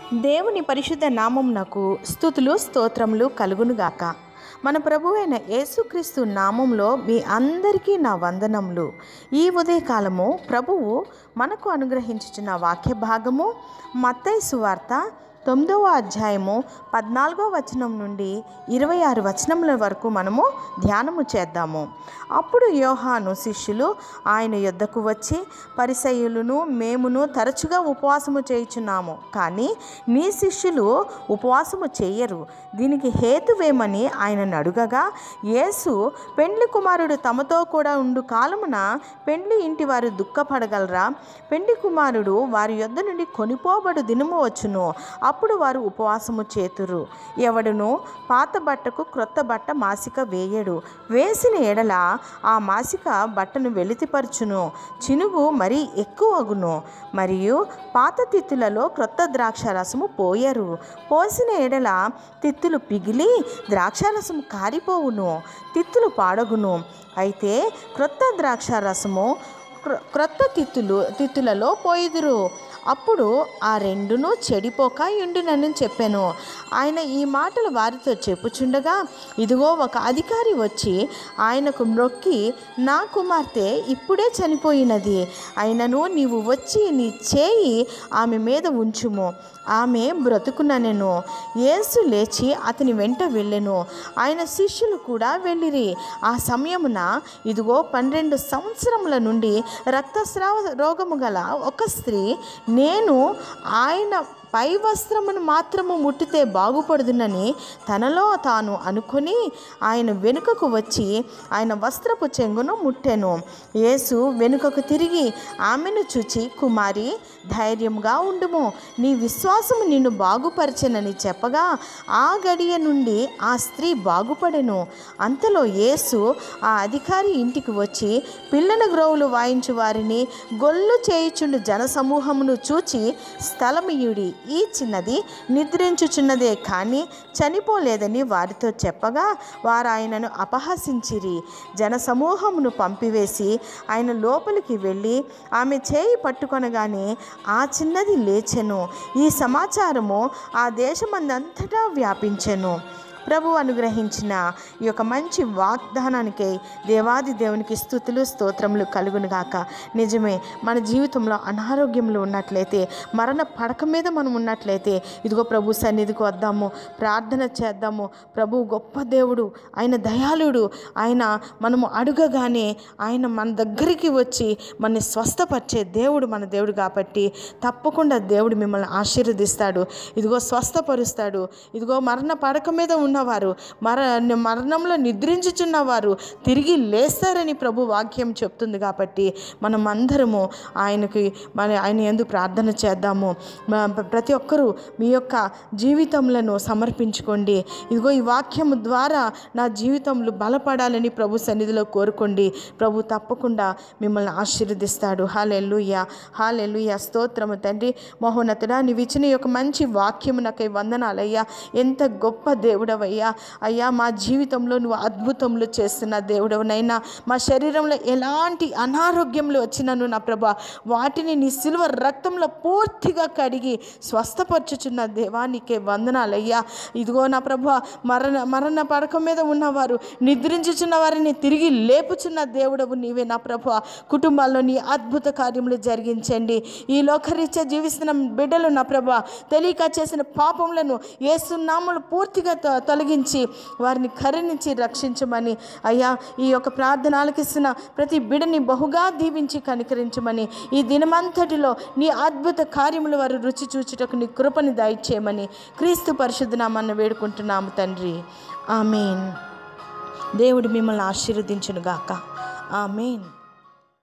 దేవుని పరిశుద్ధ నామమునకు స్థుతులు స్తోత్రములు కలుగునుగాక మన ప్రభు అయిన యేసుక్రీస్తు నామంలో మీ అందరికీ నా వందనములు ఈ ఉదయకాలము ప్రభువు మనకు అనుగ్రహించుచున్న వాక్య భాగము మత్తయి సువార్త తొమ్మిదవ అధ్యాయము పద్నాలుగో వచనం నుండి ఇరవై ఆరు వచనముల వరకు మనము ధ్యానము చేద్దాము అప్పుడు యోహాను శిష్యులు ఆయన యొద్దకు వచ్చి పరిసయ్యులను మేమును తరచుగా ఉపవాసము చేయుచున్నాము కానీ నీ శిష్యులు ఉపవాసము చేయరు దీనికి హేతువేమని ఆయనను అడుగగా యేసు పెండ్లి కుమారుడు తమతో కూడా ఉండు కాలమున పెండ్లి ఇంటి వారు దుఃఖపడగలరా పెండ్లి కుమారుడు వారి యొద్ద నుండి కొనిపోబడు దినము వచ్చును అప్పుడు వారు ఉపవాసము చేతురు ఎవడును పాత బట్టకు క్రొత్త బట్ట మాసిక వేయడు వేసిన ఎడల ఆ మాసిక బట్టను వెలితిపరచును చినుగు మరీ ఎక్కువగును మరియు పాత తిత్తులలో క్రొత్త ద్రాక్ష రసము పోయరు పోసిన ఎడల తిత్తులు పిగిలి ద్రాక్షారసము కారిపోవును తిత్తులు పాడగును అయితే క్రొత్త ద్రాక్ష రసము క్రొ- క్రొత్త తిత్తులు తిత్తులలో పోయిదురు అప్పుడు ఆ రెండును చెడిపోక ఉండునని చెప్పాను ఆయన ఈ మాటలు వారితో చెప్పుచుండగా ఇదిగో ఒక అధికారి వచ్చి ఆయనకు మ్రొక్కి నా కుమార్తె ఇప్పుడే చనిపోయినది అయినను నీవు వచ్చి నీ చేయి ఆమె మీద ఉంచుము ఆమె బ్రతుకుననెను యేసు లేచి అతని వెంట వెళ్ళెను ఆయన శిష్యులు కూడా వెళ్ళిరి ఆ సమయమున ఇదిగో పన్నెండు సంవత్సరముల నుండి రక్తస్రావ రోగము గల ఒక స్త్రీ నేను ఆయన పై వస్త్రమును మాత్రము ముట్టితే బాగుపడుదునని తనలో తాను అనుకొని ఆయన వెనుకకు వచ్చి ఆయన వస్త్రపు చెంగును ముట్టెను యేసు వెనుకకు తిరిగి ఆమెను చూచి కుమారి ధైర్యంగా ఉండుము నీ విశ్వాసము నిన్ను బాగుపరచెనని చెప్పగా ఆ గడియ నుండి ఆ స్త్రీ బాగుపడెను అంతలో యేసు ఆ అధికారి ఇంటికి వచ్చి పిల్లల గ్రోవులు వాయించు వారిని గొల్లు చేయుచుండు జనసమూహమును చూచి స్థలమియుడి ఈ చిన్నది నిద్రించుచున్నదే కానీ చనిపోలేదని వారితో చెప్పగా వారు ఆయనను అపహసించిరి జనసమూహమును పంపివేసి ఆయన లోపలికి వెళ్ళి ఆమె చేయి పట్టుకొనగానే ఆ చిన్నది లేచెను ఈ సమాచారము ఆ దేశమందంతటా వ్యాపించెను ప్రభు అనుగ్రహించిన ఈ యొక్క మంచి వాగ్దానానికై దేవాది దేవునికి స్థుతులు స్తోత్రములు కలుగునుగాక నిజమే మన జీవితంలో అనారోగ్యంలో ఉన్నట్లయితే మరణ పడక మీద మనం ఉన్నట్లయితే ఇదిగో ప్రభు సన్నిధికి వద్దాము ప్రార్థన చేద్దాము ప్రభు గొప్ప దేవుడు ఆయన దయాళుడు ఆయన మనము అడుగగానే ఆయన మన దగ్గరికి వచ్చి మనని స్వస్థపరిచే దేవుడు మన దేవుడు కాబట్టి తప్పకుండా దేవుడు మిమ్మల్ని ఆశీర్వదిస్తాడు ఇదిగో స్వస్థపరుస్తాడు ఇదిగో మరణ పడక మీద ఉన్నవారు మర మరణంలో నిద్రించుచున్నవారు తిరిగి లేస్తారని ప్రభు వాక్యం చెప్తుంది కాబట్టి మనం అందరము ఆయనకి మన ఆయన ఎందు ప్రార్థన చేద్దాము మ- ప్రతి ఒక్కరూ మీ యొక్క జీవితములను సమర్పించుకోండి ఇదిగో ఈ వాక్యము ద్వారా నా జీవితంలో బలపడాలని ప్రభు సన్నిధిలో కోరుకోండి ప్రభు తప్పకుండా మిమ్మల్ని ఆశీర్వదిస్తాడు హాలెల్లుయ హాలెల్లుయ స్తోత్రము తండ్రి మహోన్నతుడా నీవు ఇచ్చిన ఈ యొక్క మంచి వాక్యము నాకై వందనాలయ్యా ఎంత గొప్ప దేవుడవయ్యా అయ్యా మా జీవితంలో నువ్వు అద్భుతములు చేస్తున్న దేవుడవనైనా మా శరీరంలో ఎలాంటి అనారోగ్యములు వచ్చినను నా ప్రభా వాటిని నీ సిల్వ రక్తంలో పూర్తిగా కడిగి స్వస్థపరచుచున్న దేవానికే వందనాలయ్యా ఇదిగో నా ప్రభా మరణ మరణ పడక మీద ఉన్నవారు నిద్రించుచున్న వారిని తిరిగి లేపుచున్న దేవుడవు నీవే నా ప్రభా కుటుంబాల్లో నీ అద్భుత కార్యములు జరిగించండి ఈ లోకరీత్యా జీవిస్తున్న బిడ్డలు నా ప్రభా తెలియక చేసిన పాపములను ఏసునామలు పూర్తిగా తొ- తొలగించి వారిని కరుణించి రక్షించమని అయ్యా ఈ యొక్క ప్రార్థన ఆలకిస్తున్న ప్రతి బిడని బహుగా దీవించి కనికరించమని ఈ దినమంతటిలో నీ అద్భుత కార్యములు వారు రుచి చూచుటకు నీ కృపని దయచేయమని క్రీస్తు పరిశుద్ధనామన్న వేడుకుంటున్నాము తండ్రి ఆమెన్ దేవుడు మిమ్మల్ని ఆశీర్వదించునుగాక ఆమెన్